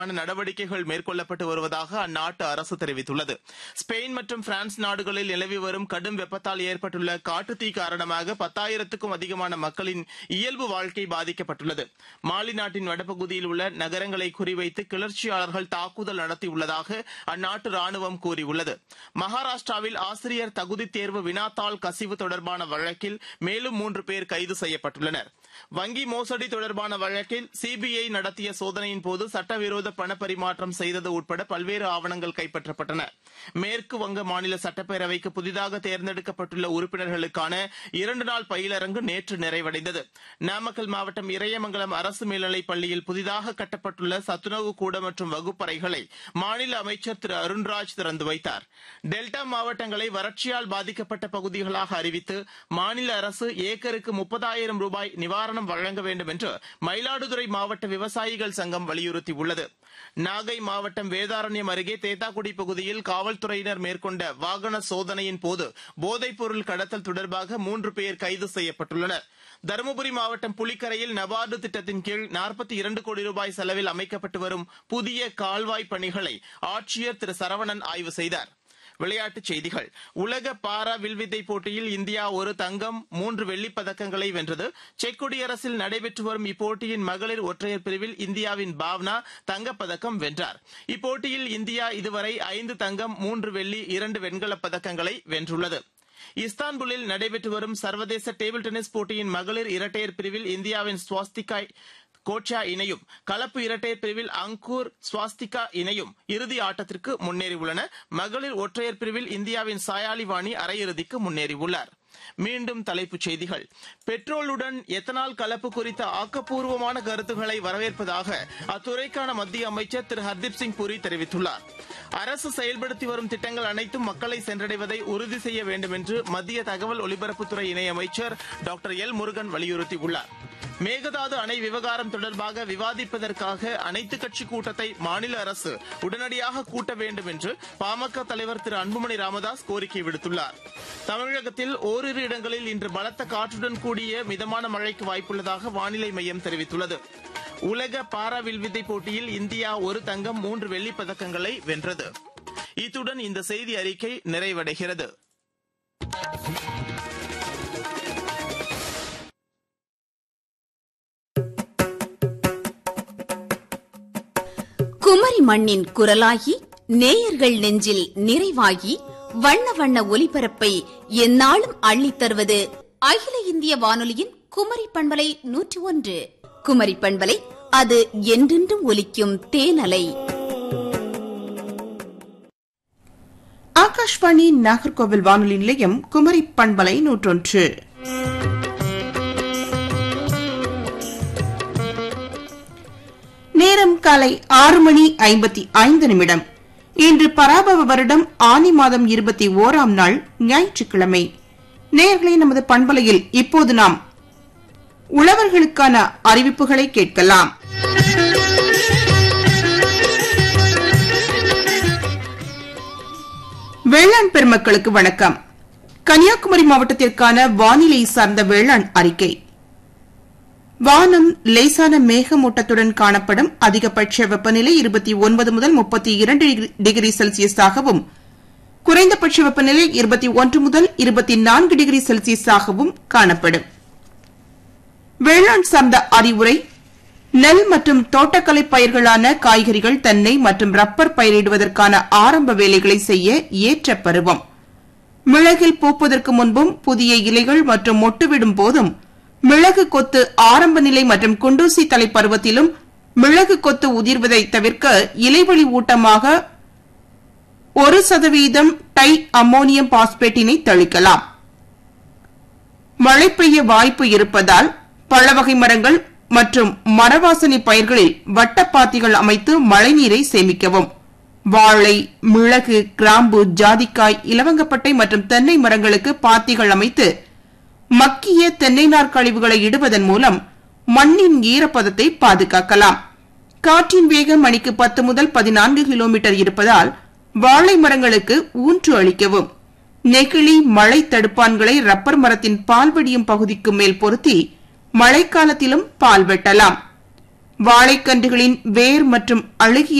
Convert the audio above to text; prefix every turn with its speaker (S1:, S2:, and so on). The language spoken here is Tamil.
S1: நடவடிக்கைகள் மேற்கொள்ளப்பட்டு வருவதாக அந்நாட்டு அரசு தெரிவித்துள்ளது ஸ்பெயின் மற்றும் பிரான்ஸ் நாடுகளில் நிலவி வரும் கடும் வெப்பத்தால் ஏற்பட்டுள்ள காட்டுத்தீ காரணமாக பத்தாயிரத்துக்கும் அதிகமான மக்களின் இயல்பு வாழ்க்கை பாதிக்கப்பட்டுள்ளது மாலி நாட்டின் வடபகுதியில் உள்ள நகரங்களை குறிவைத்து கிளர்ச்சியாளர்கள் தாக்குதல் நடத்தியுள்ளதாக அந்நாட்டு ராணுவம் கூறியுள்ளது மகாராஷ்டிராவில் ஆசிரியர் தகுதி தேர்வு வினாத்தாள் கசிவு தொடர்பான வழக்கில் மேலும் மூன்று பேர் கைது செய்யப்பட்டுள்ளனர் வங்கி மோசடி தொடர்பான வழக்கில் சிபிஐ நடத்திய சோதனையின் போது சட்டவிரோத பண பரிமாற்றம் செய்தது உட்பட பல்வேறு ஆவணங்கள் கைப்பற்றப்பட்டன மேற்கு வங்க மாநில சட்டப்பேரவைக்கு புதிதாக தேர்ந்தெடுக்கப்பட்டுள்ள உறுப்பினர்களுக்கான இரண்டு நாள் பயிலரங்கு நேற்று நிறைவடைந்தது நாமக்கல் மாவட்டம் இறையமங்கலம் அரசு மேல்நிலைப் பள்ளியில் புதிதாக கட்டப்பட்டுள்ள சத்துணவு கூட மற்றும் வகுப்பறைகளை மாநில அமைச்சர் திரு அருண்ராஜ் திறந்து வைத்தார் டெல்டா மாவட்டங்களை வறட்சியால் பாதிக்கப்பட்ட பகுதிகளாக அறிவித்து மாநில அரசு ஏக்கருக்கு முப்பதாயிரம் ரூபாய் நிவாரணம் வழங்க வேண்டும் என்று மயிலாடுதுறை மாவட்ட விவசாயிகள் சங்கம் வலியுறுத்தியுள்ளது நாகை மாவட்டம் வேதாரண்யம் அருகே தேத்தாக்குடி பகுதியில் காவல்துறையினர் மேற்கொண்ட வாகன சோதனையின் போது போதைப் பொருள் கடத்தல் தொடர்பாக மூன்று பேர் கைது செய்யப்பட்டுள்ளனர் தருமபுரி மாவட்டம் புலிக்கரையில் நபார்டு திட்டத்தின் கீழ் நாற்பத்தி இரண்டு கோடி ரூபாய் செலவில் அமைக்கப்பட்டு வரும் புதிய கால்வாய் பணிகளை ஆட்சியர் திரு சரவணன் ஆய்வு செய்தார் விளையாட்டுச் செய்திகள் உலக பாரா வில்வித்தை போட்டியில் இந்தியா ஒரு தங்கம் மூன்று வெள்ளிப் பதக்கங்களை வென்றது செக் குடியரசில் நடைபெற்று வரும் இப்போட்டியின் மகளிர் ஒற்றையர் பிரிவில் இந்தியாவின் பாவ்னா தங்கப்பதக்கம் வென்றார் இப்போட்டியில் இந்தியா இதுவரை ஐந்து தங்கம் மூன்று வெள்ளி இரண்டு வெண்கலப் பதக்கங்களை வென்றுள்ளது இஸ்தான்புல்லில் நடைபெற்று வரும் சர்வதேச டேபிள் டென்னிஸ் போட்டியின் மகளிர் இரட்டையர் பிரிவில் இந்தியாவின் ஸ்வாஸ்திகா கோச்சா இணையும் கலப்பு இரட்டையர் பிரிவில் அங்கூர் ஸ்வாஸ்திகா இணையும் இறுதி ஆட்டத்திற்கு முன்னேறியுள்ளன மகளிர் ஒற்றையர் பிரிவில் இந்தியாவின் சாயாலி வாணி அரையிறுதிக்கு முன்னேறியுள்ளார் மீண்டும் தலைப்புச் செய்திகள் பெட்ரோலுடன் எத்தனால் கலப்பு குறித்த ஆக்கப்பூர்வமான கருத்துக்களை வரவேற்பதாக அத்துறைக்கான மத்திய அமைச்சர் திரு ஹர்தீப் சிங் புரி தெரிவித்துள்ளார் அரசு செயல்படுத்தி வரும் திட்டங்கள் அனைத்தும் மக்களை சென்றடைவதை உறுதி செய்ய வேண்டும் என்று மத்திய தகவல் ஒலிபரப்புத்துறை இணையமைச்சர் டாக்டர் எல் முருகன் வலியுறுத்தியுள்ளார் மேகதாது அணை விவகாரம் தொடர்பாக விவாதிப்பதற்காக அனைத்துக் கட்சி கூட்டத்தை மாநில அரசு உடனடியாக கூட்ட வேண்டும் என்று பாமக தலைவர் திரு அன்புமணி ராமதாஸ் கோரிக்கை விடுத்துள்ளார் தமிழகத்தில் ஓரிரு இடங்களில் இன்று பலத்த காற்றுடன் கூடிய மிதமான மழைக்கு வாய்ப்புள்ளதாக வானிலை மையம் தெரிவித்துள்ளது உலக பாரா வில்வித்தை போட்டியில் இந்தியா ஒரு தங்கம் மூன்று வெள்ளிப் பதக்கங்களை வென்றது இத்துடன் இந்த செய்தி அறிக்கை நிறைவடைகிறது
S2: குமரி மண்ணின் குரலாகி நேயர்கள் நெஞ்சில் நிறைவாகி வண்ண வண்ண ஒலிபரப்பை எந்நாளும் அள்ளித் தருவது அகில இந்திய வானொலியின் குமரி பண்பலை நூற்றி ஒன்று குமரி பண்பலை அது என்றென்றும் ஒலிக்கும் தேனலை
S3: ஆகாஷ்வாணி நாகர்கோவில் வானொலி நிலையம் குமரி பண்பலை நூற்றொன்று நேரம் காலை ஆறு மணி ஐம்பத்தி ஐந்து நிமிடம் இன்று பராபவ வருடம் ஆனி மாதம் இருபத்தி ஓராம் நாள் ஞாயிற்றுக்கிழமை நேயர்களே நமது பண்பலையில் இப்போது நாம் உழவர்களுக்கான அறிவிப்புகளை கேட்கலாம் வேளாண் பெருமக்களுக்கு வணக்கம் கன்னியாகுமரி மாவட்டத்திற்கான வானிலை சார்ந்த வேளாண் அறிக்கை வானம் லேசான மேகமூட்டத்துடன் காணப்படும் அதிகபட்ச வெப்பநிலை இருபத்தி ஒன்பது முதல் முப்பத்தி இரண்டு டிகிரி செல்சியஸாகவும் குறைந்தபட்ச வெப்பநிலை இருபத்தி ஒன்று முதல் இருபத்தி நான்கு டிகிரி செல்சியஸாகவும் காணப்படும் வேளாண் சார்ந்த அறிவுரை நெல் மற்றும் தோட்டக்கலை பயிர்களான காய்கறிகள் தென்னை மற்றும் ரப்பர் பயிரிடுவதற்கான ஆரம்ப வேலைகளை செய்ய ஏற்ற பருவம் மிளகில் பூப்பதற்கு முன்பும் புதிய இலைகள் மற்றும் மொட்டுவிடும் போதும் மிளகு கொத்து ஆரம்ப நிலை மற்றும் குண்டூசி தலை பருவத்திலும் மிளகு கொத்து உதிர்வதை தவிர்க்க இலைவழி ஊட்டமாக ஒரு சதவீதம் டை அம்மோனியம் பாஸ்பேட்டினை தெளிக்கலாம் மழை பெய்ய வாய்ப்பு இருப்பதால் பழவகை மரங்கள் மற்றும் மரவாசனை பயிர்களில் வட்டப்பாத்திகள் அமைத்து மழைநீரை சேமிக்கவும் வாழை மிளகு கிராம்பு ஜாதிக்காய் இலவங்கப்பட்டை மற்றும் தென்னை மரங்களுக்கு பாத்திகள் அமைத்து மக்கிய தென்னை நார் கழிவுகளை இடுவதன் மூலம் மண்ணின் ஈரப்பதத்தை பாதுகாக்கலாம் காற்றின் வேகம் மணிக்கு பத்து முதல் பதினான்கு கிலோமீட்டர் இருப்பதால் வாழை மரங்களுக்கு ஊன்று அளிக்கவும் நெகிழி மழை தடுப்பான்களை ரப்பர் மரத்தின் பால் வடியும் பகுதிக்கு மேல் பொருத்தி மழைக்காலத்திலும் பால் வெட்டலாம் வாழைக்கன்றுகளின் வேர் மற்றும் அழுகிய